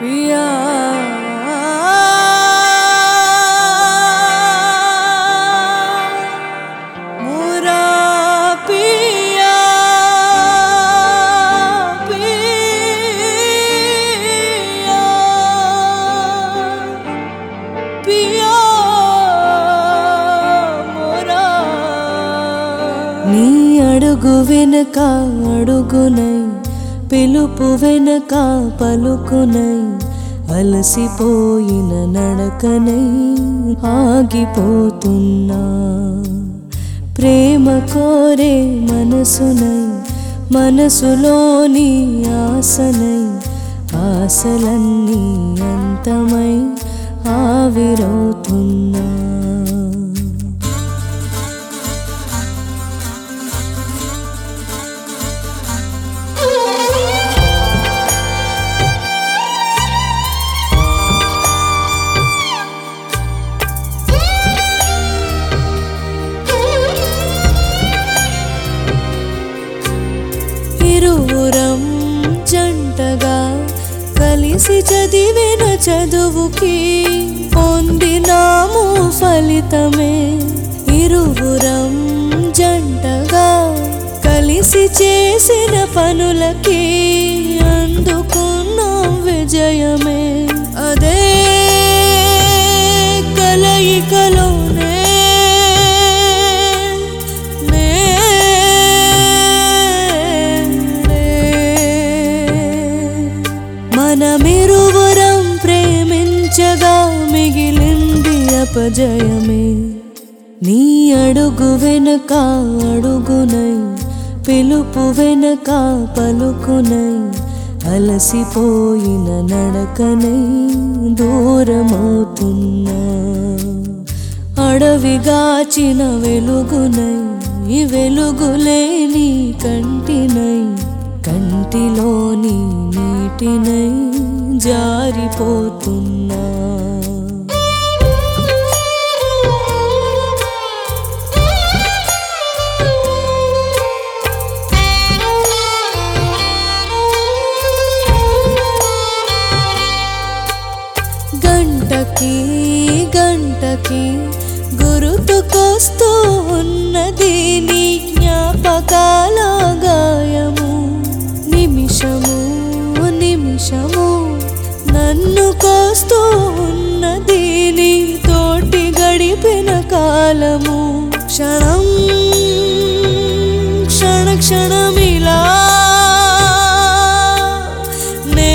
पिया मोरा पिया पिया पिया मोरा నీ అడుగు వెనక అడుగునై పిలుపు వెనక పలుకునై అలసిపోయిన నడకనై ఆగిపోతున్నా ప్రేమ కోరే మనసునై మనసులోని ఆసనై ఆశలన్నీ అంతమై ఆవిరవుతున్నా ఇరువురం జంటగా కలిసి చదివిన చదువుకి పొందినాము ఫలితమే ఇరువురం జంటగా కలిసి చేసిన పనులకి అందుకున్నాం విజయమే అదే కలయికలోనే మనమిరువురం ప్రేమించగా మిగిలింది అపజయమే నీ అడుగు వెనక అడుగునై పిలుపు వెనక పలుకునై అలసిపోయిన నడకనై దూరమవుతున్నా అడవిగాచిన వెలుగునై వెలుగులేని కంటినై కంటిలోని నీటినై జారిపోతున్నా గంటకి గంటకి గుర్తుకొస్తూ ఉన్నది నీ జ్ఞాపకాల గాయము నిమిషము నిమిషము నన్ను కోస్తూ ఉన్నది నీ తోటి గడిపిన కాలము క్షణం క్షణ క్షణమిలా నే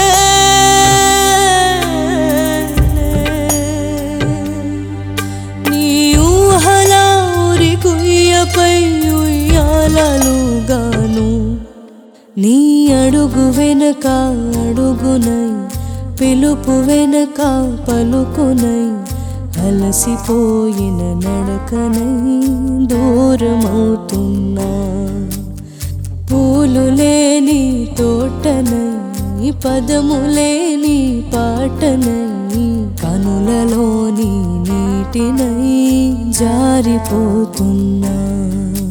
నీ ఊహల ఊరి కుయ్యపై ఉయ్యాలలుగాను నీ అడుగు వెనక అడుగునై పిలుపు వెనక పలుకునై అలసిపోయిన నడకనై దూరమవుతున్నా పూలు లేని తోటనై పదము లేని పాటనై కనులలోని నీటినై జారిపోతున్నా